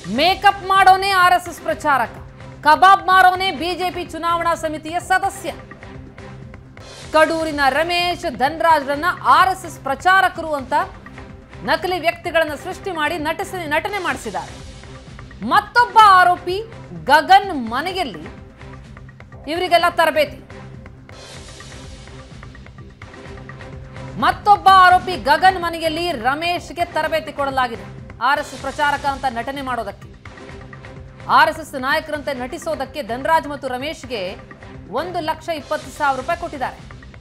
Makeup ಮಾಡೋನೇ R S S ಪ್ರಚಾರಕ ಕಬಾಬ್ ಮಾರೋನೇ ಬಿಜೆಪಿ ಚುನಾವಣಾ ಸಮಿತಿಯ ಸದಸ್ಯ ಕಡೂರಿನ ರಮೇಶ್ ಧನ್ರಾಜ್ರನ್ನ ಆರ್ ಎಸ್ ಎಸ್ ಪ್ರಚಾರಕರು ಅಂತ ನಕಲಿ ವ್ಯಕ್ತಿಗಳನ್ನು ಸೃಷ್ಟಿ ಮಾಡಿ ನಟಿಸಿ ನಟನೆ ಮಾಡಿಸಿದ್ದಾರೆ ಮತ್ತೊಬ್ಬ ಆರೋಪಿ ಗಗನ್ ಮನೆಯಲ್ಲಿ ಇವರಿಗೆಲ್ಲ ತರಬೇತಿ ಮತ್ತೊಬ್ಬ ಆರೋಪಿ ಗಗನ್ ಮನೆಯಲ್ಲಿ ರಮೇಶ್ಗೆ ತರಬೇತಿ ಕೊಡಲಾಗಿದೆ ಆರ್ ಎಸ್ ಪ್ರಚಾರಕ ಅಂತ ನಟನೆ ಮಾಡೋದಕ್ಕೆ ಆರ್ ಎಸ್ ಎಸ್ ನಾಯಕರಂತೆ ನಟಿಸೋದಕ್ಕೆ ಧನರಾಜ್ ಮತ್ತು ರಮೇಶ್ಗೆ ಒಂದು ಲಕ್ಷ ಇಪ್ಪತ್ತು ಸಾವಿರ ರೂಪಾಯಿ ಕೊಟ್ಟಿದ್ದಾರೆ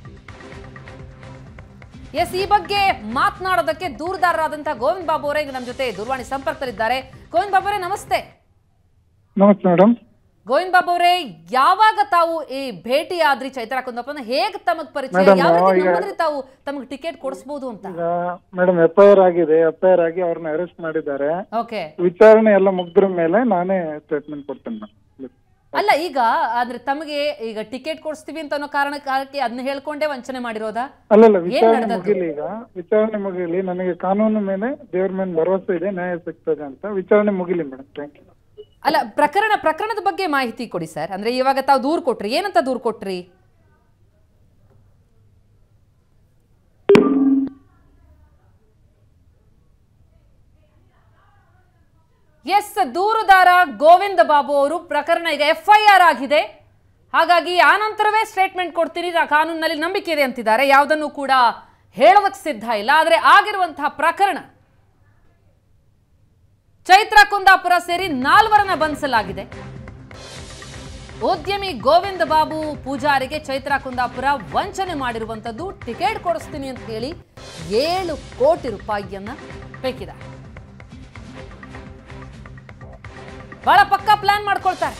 ಎಸ್ ಈ ಬಗ್ಗೆ ಮಾತನಾಡೋದಕ್ಕೆ ದೂರದಾರರಾದಂತಹ ಗೋವಿಂದ್ ಬಾಬು ಅವರೇ ಈಗ ನಮ್ಮ ಜೊತೆ ದೂರವಾಣಿ ಸಂಪರ್ಕದಲ್ಲಿದ್ದಾರೆ ಗೋವಿಂದ್ ಬಾಬು ಅವರೇ ನಮಸ್ತೆ ನಮಸ್ತೆ ಮೇಡಮ್ ಗೋವಿಂದ್ ಬಾಬು ಅವರೇ ಯಾವಾಗ ತಾವು ಈ ಭೇಟಿ ಆದ್ರಿ ಚೈತ್ರ ಕುಂದಪ್ಪನ ಹೇಗ್ ತಮಗ್ ಪರಿಚಯ Madam, ಯಾವ ರೀತಿ ಈಗ- ನಂಬಿದ್ರಿ ತಾವು ತಮಗೆ ಟಿಕೆಟ್ ಕೊಡಿಸಬಹುದು ಅಂತ ಈಗ ಮೇಡಮ್ ಎಫ್ ಐ ಆರ್ ಆಗಿದೆ ಎಫ್ ಐ ಆರ್ ಆಗಿ ಅವ್ರನ್ನ ಅರೆಸ್ಟ್ ಮಾಡಿದ್ದಾರೆ ಓಕೆ ವಿಚಾರಣೆ ಎಲ್ಲ ಮುಗ್ದ್ರ ಮೇಲೆ ನಾನೇ ಸ್ಟೇಟ್ಮೆಂಟ್ ಕೊಡ್ತೇನೆ ಮೇಡಮ್ ಅಲ್ಲ ಈಗ ಅಂದ್ರೆ ತಮಗೆ ಈಗ ಟಿಕೆಟ್ ಕೊಡಿಸ್ತೀವಿ ಅಂತ ಅನ್ನೋ ಕಾರಣಕ್ಕೆ ಅದನ್ನ ಹೇಳ್ಕೊಂಡೇ ವಂಚನೆ ಮಾಡಿರೋದಾ ಅಲ್ಲಲ್ಲ ಏನ್ ವಿಚಾರಣೆ ನಡೆದದ್ದು? ಮುಗಿಲಿ ಈಗ ವಿಚಾರಣೆ ಮುಗಿಲಿ ನನಗೆ ಕಾನೂನು ಮೇಲೆ ದೇವ್ರ ಮೇಲೆ ಭರವಸೆ ಇದೆ ನ್ಯಾಯ ಸಿಗ್ತದೆ ಅಂತ ವಿಚಾರಣೆ ಮುಗಿಲಿ ಮೇಡಮ್ ಥ್ಯಾಂಕ್ ಯು ಅಲ್ಲ ಪ್ರಕರಣ ಪ್ರಕರಣದ ಬಗ್ಗೆ ಮಾಹಿತಿ ಕೊಡಿ ಸರ್ ಅಂದ್ರೆ ಇವಾಗ ತಾವು ದೂರ್ ಕೊಟ್ರಿ ಏನಂತ ದೂರ್ ಕೊಟ್ರಿ ಎಸ್ ದೂರುದಾರ ಗೋವಿಂದ ಬಾಬು ಅವರು ಪ್ರಕರಣ ಈಗ ಎಫ್ ಐ ಆರ್ ಆಗಿದೆ ಹಾಗಾಗಿ ಆ ನಂತರವೇ ಸ್ಟೇಟ್ಮೆಂಟ್ ಕೊಡ್ತೀನಿ ನಾ ಕಾನೂನಿನಲ್ಲಿ ನಂಬಿಕೆ ಇದೆ ಅಂತಿದ್ದಾರೆ ಯಾವುದನ್ನು ಕೂಡ ಹೇಳೋದಕ್ಕೆ ಸಿದ್ಧ ಇಲ್ಲ ಆದರೆ ಆಗಿರುವಂತಹ ಪ್ರಕರಣ ಚೈತ್ರ ಕುಂದಾಪುರ ಸೇರಿ ನಾಲ್ವರನ್ನ ಬಂಧಿಸಲಾಗಿದೆ ಉದ್ಯಮಿ ಗೋವಿಂದ ಬಾಬು ಪೂಜಾರಿಗೆ ಚೈತ್ರ ಕುಂದಾಪುರ ವಂಚನೆ ಮಾಡಿರುವಂತದ್ದು ಟಿಕೆಟ್ ಕೊಡಿಸ್ತೀನಿ ಅಂತ ಹೇಳಿ ಏಳು ಕೋಟಿ ರೂಪಾಯಿಯನ್ನ ಬೇಕಿದ್ದಾರೆ ಬಹಳ ಪಕ್ಕಾ ಪ್ಲಾನ್ ಮಾಡ್ಕೊಳ್ತಾರೆ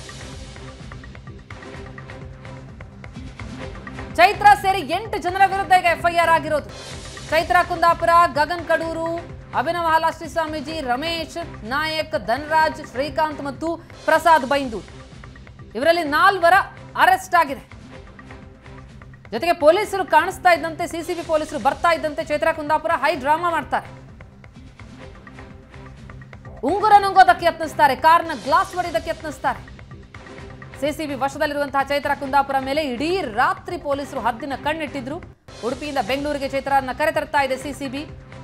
ಚೈತ್ರ ಸೇರಿ ಎಂಟು ಜನರ ವಿರುದ್ಧ ಈಗ ಎಫ್ಐಆರ್ ಆಗಿರೋದು ಚೈತ್ರ ಕುಂದಾಪುರ ಗಗನ್ ಕಡೂರು ಅಭಿನವ ಹಾಲಾಶ್ರೀ ಸ್ವಾಮೀಜಿ ರಮೇಶ್ ನಾಯಕ್ ಧನರಾಜ್ ಶ್ರೀಕಾಂತ್ ಮತ್ತು ಪ್ರಸಾದ್ ಬೈಂದೂರ್ ಇವರಲ್ಲಿ ನಾಲ್ವರ ಅರೆಸ್ಟ್ ಆಗಿದೆ ಜೊತೆಗೆ ಪೊಲೀಸರು ಕಾಣಿಸ್ತಾ ಇದ್ದಂತೆ ಸಿಸಿಬಿ ಪೊಲೀಸರು ಬರ್ತಾ ಇದ್ದಂತೆ ಚೈತ್ರ ಕುಂದಾಪುರ ಹೈ ಡ್ರಾಮಾ ಮಾಡ್ತಾರೆ ಉಂಗುರ ನುಂಗೋದಕ್ಕೆ ಯತ್ನಿಸ್ತಾರೆ ಕಾರ್ನ ಗ್ಲಾಸ್ ಹೊಡೆಯೋದಕ್ಕೆ ಯತ್ನಿಸ್ತಾರೆ ಸಿಸಿಬಿ ವಶದಲ್ಲಿರುವಂತಹ ಚೈತ್ರ ಕುಂದಾಪುರ ಮೇಲೆ ಇಡೀ ರಾತ್ರಿ ಪೊಲೀಸರು ಹದ್ದಿನ ಕಣ್ಣಿಟ್ಟಿದ್ರು ಉಡುಪಿಯಿಂದ ಬೆಂಗಳೂರಿಗೆ ಚೈತ್ರನ್ನ ಕರೆತರ್ತಾ ಇದೆ ಸಿಸಿಬಿ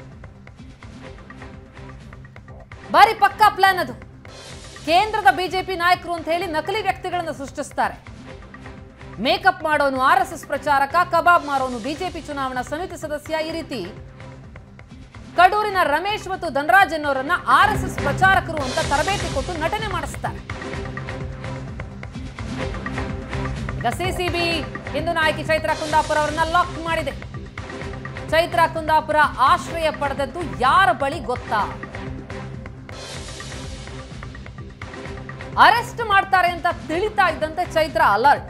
ಬಾರಿ ಪಕ್ಕಾ ಪ್ಲಾನ್ ಅದು ಕೇಂದ್ರದ ಬಿಜೆಪಿ ನಾಯಕರು ಅಂತ ಹೇಳಿ ನಕಲಿ ವ್ಯಕ್ತಿಗಳನ್ನು ಸೃಷ್ಟಿಸ್ತಾರೆ ಮೇಕಪ್ ಮಾಡೋನು ಆರ್ ಎಸ್ ಎಸ್ ಪ್ರಚಾರಕ ಕಬಾಬ್ ಮಾರೋನು ಬಿಜೆಪಿ ಚುನಾವಣಾ ಸಮಿತಿ ಸದಸ್ಯ ಈ ರೀತಿ ಕಡೂರಿನ ರಮೇಶ್ ಮತ್ತು ಧನರಾಜ್ ಅನ್ನೋರನ್ನ ಆರ್ ಎಸ್ ಎಸ್ ಪ್ರಚಾರಕರು ಅಂತ ತರಬೇತಿ ಕೊಟ್ಟು ನಟನೆ ಮಾಡಿಸ್ತಾರೆ ಈಗ ಸಿಸಿಬಿ ಹಿಂದೂ ನಾಯಕಿ ಚೈತ್ರ ಕುಂದಾಪುರ ಅವರನ್ನ ಲಾಕ್ ಮಾಡಿದೆ ಚೈತ್ರ ಕುಂದಾಪುರ ಆಶ್ರಯ ಪಡೆದದ್ದು ಯಾರ ಬಳಿ ಗೊತ್ತಾ ಅರೆಸ್ಟ್ ಮಾಡ್ತಾರೆ ಅಂತ ತಿಳಿತಾ ಇದ್ದಂತೆ ಚೈತ್ರ ಅಲರ್ಟ್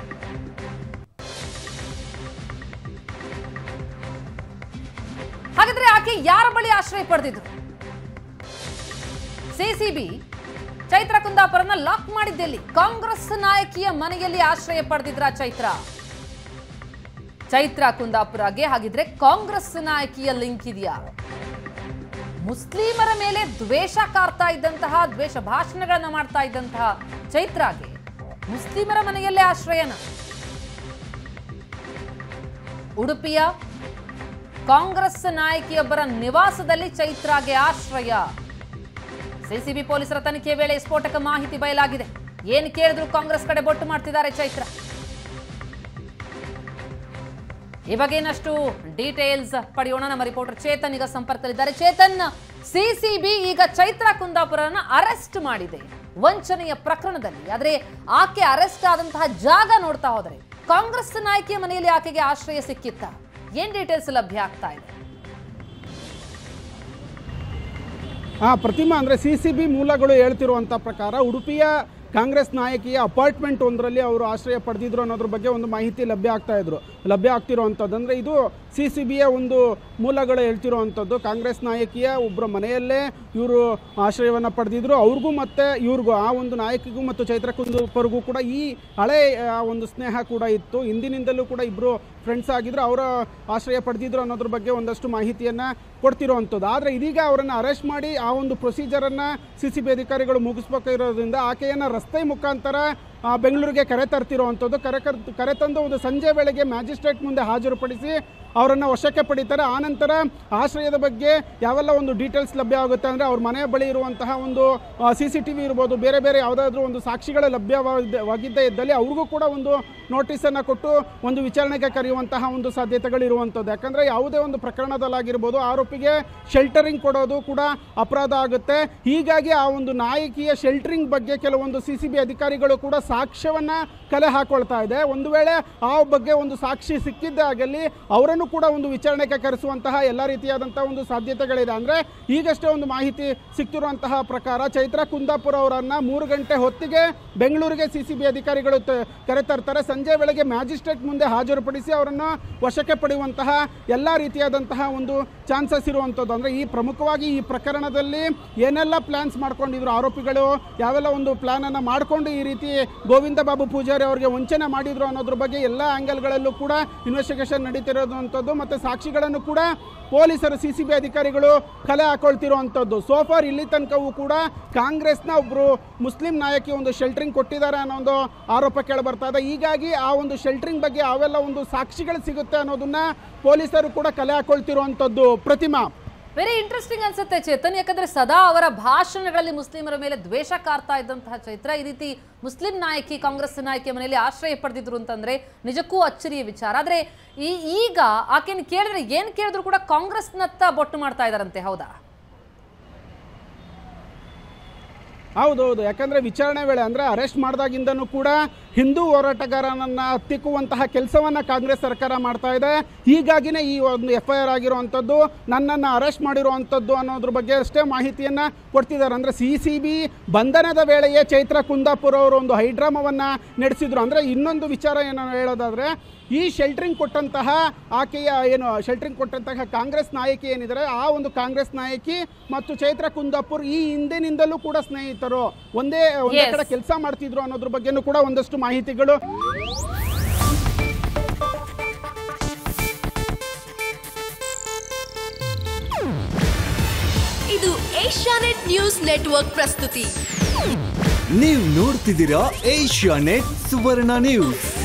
ಹಾಗಾದ್ರೆ ಆಕೆ ಯಾರ ಬಳಿ ಆಶ್ರಯ ಪಡೆದಿದ್ರು ಸಿಸಿಬಿ ಚೈತ್ರ ಕುಂದಾಪುರನ ಲಾಕ್ ಮಾಡಿದ್ದೆಲ್ಲಿ ಕಾಂಗ್ರೆಸ್ ನಾಯಕಿಯ ಮನೆಯಲ್ಲಿ ಆಶ್ರಯ ಪಡೆದಿದ್ರ ಚೈತ್ರ ಚೈತ್ರ ಕುಂದಾಪುರಗೆ ಹಾಗಿದ್ರೆ ಕಾಂಗ್ರೆಸ್ ನಾಯಕಿಯ ಲಿಂಕ್ ಇದೆಯಾ ಮುಸ್ಲಿಮರ ಮೇಲೆ ದ್ವೇಷ ಕಾರ್ತಾ ಇದ್ದಂತಹ ದ್ವೇಷ ಭಾಷಣಗಳನ್ನ ಮಾಡ್ತಾ ಇದ್ದಂತಹ ಚೈತ್ರಾಗೆ ಮುಸ್ಲಿಮರ ಮನೆಯಲ್ಲೇ ಆಶ್ರಯನ ಉಡುಪಿಯ ಕಾಂಗ್ರೆಸ್ ನಾಯಕಿಯೊಬ್ಬರ ನಿವಾಸದಲ್ಲಿ ಚೈತ್ರಾಗೆ ಆಶ್ರಯ ಸಿಸಿಬಿ ಪೊಲೀಸರ ತನಿಖೆ ವೇಳೆ ಸ್ಫೋಟಕ ಮಾಹಿತಿ ಬಯಲಾಗಿದೆ ಏನು ಕೇಳಿದ್ರು ಕಾಂಗ್ರೆಸ್ ಕಡೆ ಬೊಟ್ಟು ಮಾಡ್ತಿದ್ದಾರೆ ಚೈತ್ರ ಈ ಬಗ್ಗೆ ಇನ್ನಷ್ಟು ಡೀಟೇಲ್ಸ್ ಪಡೆಯೋಣ ನಮ್ಮ ರಿಪೋರ್ಟರ್ ಚೇತನ್ ಈಗ ಸಂಪರ್ಕದಲ್ಲಿದ್ದಾರೆ ಚೇತನ್ ಸಿಸಿಬಿ ಈಗ ಚೈತ್ರ ಕುಂದಾಪುರನ ಅರೆಸ್ಟ್ ಮಾಡಿದೆ ವಂಚನೆಯ ಪ್ರಕರಣದಲ್ಲಿ ಆದ್ರೆ ಆಕೆ ಅರೆಸ್ಟ್ ಆದಂತಹ ಜಾಗ ನೋಡ್ತಾ ಹೋದರೆ ಕಾಂಗ್ರೆಸ್ ನಾಯಕಿಯ ಮನೆಯಲ್ಲಿ ಆಕೆಗೆ ಆಶ್ರಯ ಸಿಕ್ಕಿತ್ತ ಏನ್ ಡೀಟೇಲ್ಸ್ ಲಭ್ಯ ಆಗ್ತಾ ಇದೆ ಆ ಪ್ರತಿಮಾ ಅಂದರೆ ಸಿ ಸಿ ಬಿ ಮೂಲಗಳು ಹೇಳ್ತಿರುವಂಥ ಪ್ರಕಾರ ಉಡುಪಿಯ ಕಾಂಗ್ರೆಸ್ ನಾಯಕಿಯ ಅಪಾರ್ಟ್ಮೆಂಟ್ ಒಂದರಲ್ಲಿ ಅವರು ಆಶ್ರಯ ಪಡೆದಿದ್ರು ಅನ್ನೋದ್ರ ಬಗ್ಗೆ ಒಂದು ಮಾಹಿತಿ ಲಭ್ಯ ಆಗ್ತಾ ಇದ್ರು ಲಭ್ಯ ಆಗ್ತಿರುವಂಥದ್ದು ಅಂದರೆ ಇದು ಸಿ ಸಿ ಬಿಯ ಒಂದು ಮೂಲಗಳು ಹೇಳ್ತಿರುವಂಥದ್ದು ಕಾಂಗ್ರೆಸ್ ನಾಯಕಿಯ ಒಬ್ಬರ ಮನೆಯಲ್ಲೇ ಇವರು ಆಶ್ರಯವನ್ನು ಪಡೆದಿದ್ರು ಅವ್ರಿಗೂ ಮತ್ತು ಇವ್ರಿಗೂ ಆ ಒಂದು ನಾಯಕಿಗೂ ಮತ್ತು ಚೈತ್ರ ಕುಂದೂಪರ್ಗೂ ಕೂಡ ಈ ಹಳೆ ಆ, ಒಂದು ಸ್ನೇಹ ಕೂಡ ಇತ್ತು ಹಿಂದಿನಿಂದಲೂ ಕೂಡ ಇಬ್ಬರು ಫ್ರೆಂಡ್ಸ್ ಆಗಿದ್ರು ಅವರ ಆಶ್ರಯ ಪಡೆದಿದ್ರು ಅನ್ನೋದ್ರ ಬಗ್ಗೆ ಒಂದಷ್ಟು ಮಾಹಿತಿಯನ್ನು ಕೊಡ್ತಿರೋವಂಥದ್ದು ಆದರೆ ಇದೀಗ ಅವರನ್ನು ಅರೆಸ್ಟ್ ಮಾಡಿ ಆ ಒಂದು ಪ್ರೊಸೀಜರನ್ನು ಸಿ ಸಿ ಬಿ ಅಧಿಕಾರಿಗಳು ಮುಗಿಸ್ಬೇಕಿರೋದ್ರಿಂದ ಆಕೆಯನ್ನು ರಸ್ತೆ ಮುಖಾಂತರ ಆ, ಬೆಂಗಳೂರಿಗೆ ಕರೆ ತರ್ತಿರೋವಂಥದ್ದು ಕರೆ ಕರ್ ಕರೆ ತಂದು ಒಂದು ಸಂಜೆ ವೇಳೆಗೆ ಮ್ಯಾಜಿಸ್ಟ್ರೇಟ್ ಮುಂದೆ ಹಾಜರುಪಡಿಸಿ ಅವರನ್ನು ವಶಕ್ಕೆ ಪಡಿತಾರೆ ಆನಂತರ ಆಶ್ರಯದ ಬಗ್ಗೆ ಯಾವೆಲ್ಲ ಒಂದು ಡೀಟೇಲ್ಸ್ ಲಭ್ಯ ಆಗುತ್ತೆ ಅಂದರೆ ಅವ್ರ ಮನೆಯ ಬಳಿ ಇರುವಂತಹ ಒಂದು ಸಿ ಸಿ ಟಿ ವಿ ಇರ್ಬೋದು ಬೇರೆ ಬೇರೆ ಯಾವುದಾದ್ರೂ ಒಂದು ಸಾಕ್ಷಿಗಳು ಲಭ್ಯವಾಗಿದ್ದೇ ಇದ್ದಲ್ಲಿ ಅವ್ರಿಗೂ ಕೂಡ ಒಂದು ನೋಟಿಸನ್ನು ಕೊಟ್ಟು ಒಂದು ವಿಚಾರಣೆಗೆ ಕರೆಯುವಂತಹ ಒಂದು ಸಾಧ್ಯತೆಗಳು ಇರುವಂಥದ್ದು ಯಾಕಂದರೆ ಯಾವುದೇ ಒಂದು ಪ್ರಕರಣದಲ್ಲಾಗಿರ್ಬೋದು ಆರೋಪಿಗೆ ಶೆಲ್ಟರಿಂಗ್ ಕೊಡೋದು ಕೂಡ ಅಪರಾಧ ಆಗುತ್ತೆ ಹೀಗಾಗಿ ಆ ಒಂದು ನಾಯಕಿಯ ಶೆಲ್ಟರಿಂಗ್ ಬಗ್ಗೆ ಕೆಲವೊಂದು ಸಿ ಸಿ ಬಿ ಅಧಿಕಾರಿಗಳು ಕೂಡ ಸಾಕ್ಷ್ಯವನ್ನು ಕಲೆ ಹಾಕೊಳ್ತಾ ಇದೆ ಒಂದು ವೇಳೆ ಆ ಬಗ್ಗೆ ಒಂದು ಸಾಕ್ಷಿ ಸಿಕ್ಕಿದ್ದಾಗಲಿ ಅವರನ್ನು ಕೂಡ ಒಂದು ವಿಚಾರಣೆಗೆ ಕರೆಸುವಂತಹ ಎಲ್ಲ ರೀತಿಯಾದಂತಹ ಒಂದು ಸಾಧ್ಯತೆಗಳಿದೆ ಅಂದರೆ ಈಗಷ್ಟೇ ಒಂದು ಮಾಹಿತಿ ಸಿಕ್ತಿರುವಂತಹ ಪ್ರಕಾರ ಚೈತ್ರ ಕುಂದಾಪುರ ಅವರನ್ನ ಮೂರು ಗಂಟೆ ಹೊತ್ತಿಗೆ ಬೆಂಗಳೂರಿಗೆ ಸಿ ಸಿ ಬಿ ಅಧಿಕಾರಿಗಳು ತ- ಕರೆತರ್ತಾರೆ ಸಂಜೆ ವೇಳೆಗೆ ಮ್ಯಾಜಿಸ್ಟ್ರೇಟ್ ಮುಂದೆ ಹಾಜರುಪಡಿಸಿ ಅವರನ್ನು ವಶಕ್ಕೆ ಪಡೆಯುವಂತಹ ಎಲ್ಲ ರೀತಿಯಾದಂತಹ ಒಂದು ಚಾನ್ಸಸ್ ಇರುವಂಥದ್ದು ಅಂದರೆ ಈ ಪ್ರಮುಖವಾಗಿ ಈ ಪ್ರಕರಣದಲ್ಲಿ ಏನೆಲ್ಲ ಪ್ಲಾನ್ಸ್ ಮಾಡ್ಕೊಂಡಿದ್ರು ಆರೋಪಿಗಳು ಯಾವೆಲ್ಲ ಒಂದು ಪ್ಲಾನನ್ನು ಮಾಡಿಕೊಂಡು ಈ ರೀತಿ ಗೋವಿಂದ ಬಾಬು ಪೂಜಾರಿ ಅವರಿಗೆ ವಂಚನೆ ಮಾಡಿದ್ರು ಅನ್ನೋದ್ರ ಬಗ್ಗೆ ಎಲ್ಲ ಆ್ಯಂಗಲ್ಗಳಲ್ಲೂ ಕೂಡ ಇನ್ವೆಸ್ಟಿಗೇಷನ್ ನಡೀತಿರೋದಂಥದ್ದು ಮತ್ತು ಸಾಕ್ಷಿಗಳನ್ನು ಕೂಡ ಪೊಲೀಸರು ಸಿ ಸಿ ಬಿ ಅಧಿಕಾರಿಗಳು ಕಲೆ ಹಾಕೊಳ್ತಿರುವಂಥದ್ದು ಸೋಫಾರ್ ಇಲ್ಲಿ ತನಕವೂ ಕೂಡ ಕಾಂಗ್ರೆಸ್ನ ಒಬ್ಬರು ಮುಸ್ಲಿಂ ನಾಯಕಿ ಒಂದು ಶೆಲ್ಟರಿಂಗ್ ಕೊಟ್ಟಿದ್ದಾರೆ ಅನ್ನೋ ಒಂದು ಆರೋಪ ಕೇಳಿಬರ್ತಾ ಇದೆ ಹೀಗಾಗಿ ಆ ಒಂದು ಶೆಲ್ಟರಿಂಗ್ ಬಗ್ಗೆ ಅವೆಲ್ಲ ಒಂದು ಸಾಕ್ಷಿಗಳು ಸಿಗುತ್ತೆ ಅನ್ನೋದನ್ನ ಪೊಲೀಸರು ಕೂಡ ಕಲೆ ಹಾಕೊಳ್ತಿರುವಂಥದ್ದು ಪ್ರತಿಮಾ ವೆರಿ ಇಂಟ್ರೆಸ್ಟಿಂಗ್ ಅನ್ಸುತ್ತೆ ಚೇತನ್ ಯಾಕಂದ್ರೆ ಸದಾ ಅವರ ಭಾಷಣಗಳಲ್ಲಿ ಮುಸ್ಲಿಮರ ಮೇಲೆ ದ್ವೇಷ ಕಾರ್ತಾ ಇದ್ದಂತಹ ಚೈತ್ರ ಈ ರೀತಿ ಮುಸ್ಲಿಂ ನಾಯಕಿ ಕಾಂಗ್ರೆಸ್ ನಾಯಕಿಯ ಮನೆಯಲ್ಲಿ ಆಶ್ರಯ ಪಡೆದಿದ್ರು ಅಂತಂದ್ರೆ ನಿಜಕ್ಕೂ ಅಚ್ಚರಿಯ ವಿಚಾರ ಆದ್ರೆ ಈ ಈಗ ಆಕೆನ ಕೇಳಿದ್ರೆ ಏನ್ ಕೇಳಿದ್ರು ಕೂಡ ಕಾಂಗ್ರೆಸ್ನತ್ತ ಬೊಟ್ಟು ಮಾಡ್ತಾ ಇದಾರಂತೆ ಹೌದಾ ಹೌದೌದು ಯಾಕಂದ್ರೆ ವಿಚಾರಣೆ ವೇಳೆ ಅಂದ್ರೆ ಅರೆಸ್ಟ್ ಮಾಡಿದಾಗಿಂದನೂ ಕೂಡ ಹಿಂದೂ ಹೋರಾಟಗಾರನನ್ನ ಹತ್ತಿಕ್ಕುವಂತಹ ಕೆಲಸವನ್ನ ಕಾಂಗ್ರೆಸ್ ಸರ್ಕಾರ ಮಾಡ್ತಾ ಇದೆ ಹೀಗಾಗಿನೇ ಈ ಒಂದು ಎಫ್ ಐ ಆರ್ ಆಗಿರುವಂಥದ್ದು ನನ್ನನ್ನು ಅರೆಸ್ಟ್ ಮಾಡಿರುವಂಥದ್ದು ಅನ್ನೋದ್ರ ಬಗ್ಗೆ ಅಷ್ಟೇ ಮಾಹಿತಿಯನ್ನ ಕೊಡ್ತಿದ್ದಾರೆ ಅಂದ್ರೆ ಸಿ ಸಿ ಬಿ ಬಂಧನದ ವೇಳೆಯೇ ಚೈತ್ರ ಕುಂದಾಪುರ ಅವರು ಒಂದು ಹೈಡ್ರಾಮವನ್ನ ನಡೆಸಿದ್ರು ಅಂದ್ರೆ ಇನ್ನೊಂದು ವಿಚಾರ ಏನೋ ಹೇಳೋದಾದ್ರೆ ಈ ಶೆಲ್ಟರಿಂಗ್ ಕೊಟ್ಟಂತಹ ಆಕೆಯ ಏನು ಶೆಲ್ಟರಿಂಗ್ ಕೊಟ್ಟಂತಹ ಕಾಂಗ್ರೆಸ್ ನಾಯಕಿ ಏನಿದ್ದಾರೆ ಆ ಒಂದು ಕಾಂಗ್ರೆಸ್ ನಾಯಕಿ ಮತ್ತು ಚೈತ್ರ ಕುಂದಾಪುರ್ ಈ ಹಿಂದಿನಿಂದಲೂ ಕೂಡ ಸ್ನೇಹಿತರು ಒಂದೇ ಒಂದೇ Yes. ಕಡೆ ಕೆಲಸ ಮಾಡ್ತಿದ್ರು ಅನ್ನೋದ್ರ ಬಗ್ಗೆನೂ ಕೂಡ ಒಂದಷ್ಟು ಮಾಹಿತಿಗಳು ಇದು ಏಷ್ಯಾನೆಟ್ ನ್ಯೂಸ್ ನೆಟ್ವರ್ಕ್ ಪ್ರಸ್ತುತಿ ನೀವು ನೋಡ್ತಿದ್ದೀರಾ ಏಷ್ಯಾ ನೆಟ್ ಸುವರ್ಣ ನ್ಯೂಸ್